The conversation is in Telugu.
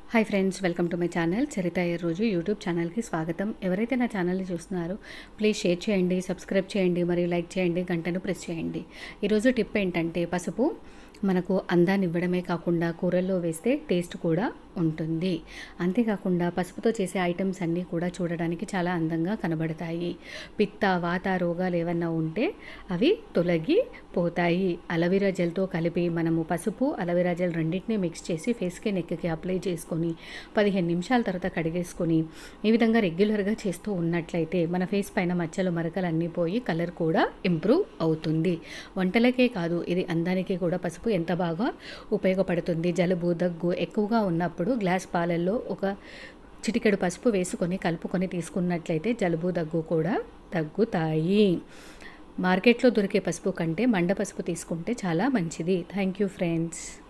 hi friends welcome to my channel Charitha ఈ రోజు యూట్యూబ్ ఛానల్కి స్వాగతం ఎవరైతే నా ఛానల్ని చూస్తున్నారో ప్లీజ్ షేర్ చేయండి సబ్స్క్రైబ్ చేయండి మరియు లైక్ చేయండి గంటను ప్రెస్ చేయండి ఈరోజు టిప్ ఏంటంటే పసుపు మనకు అందాన్ని ఇవ్వడమే కాకుండా కూరల్లో వేస్తే టేస్ట్ కూడా ఉంటుంది అంతేకాకుండా పసుపుతో చేసే ఐటమ్స్ అన్నీ కూడా చూడడానికి చాలా అందంగా కనబడతాయి పిత్త వాత రోగాలు ఏమన్నా ఉంటే అవి తొలగి పోతాయి అలవీరా జెల్తో కలిపి మనము పసుపు అలవీరా జెల్ రెండింటినీ మిక్స్ చేసి ఫేస్కి నెక్కి అప్లై చేసుకొని పదిహేను నిమిషాల తర్వాత కడిగేసుకొని ఈ విధంగా రెగ్యులర్గా చేస్తూ ఉన్నట్లయితే మన ఫేస్ పైన మచ్చలు మరకలు అన్నీ పోయి కలర్ కూడా ఇంప్రూవ్ అవుతుంది వంటలకే కాదు ఇది అందానికి కూడా పసుపు ఎంత బాగా ఉపయోగపడుతుంది జలుబు దగ్గు ఎక్కువగా ఉన్నప్పుడు గ్లాస్ పాలల్లో ఒక చిటికెడు పసుపు వేసుకొని కలుపుకొని తీసుకున్నట్లయితే జలుబు దగ్గు కూడా తగ్గుతాయి మార్కెట్లో దొరికే పసుపు కంటే మండ పసుపు తీసుకుంటే చాలా మంచిది థ్యాంక్ యూ ఫ్రెండ్స్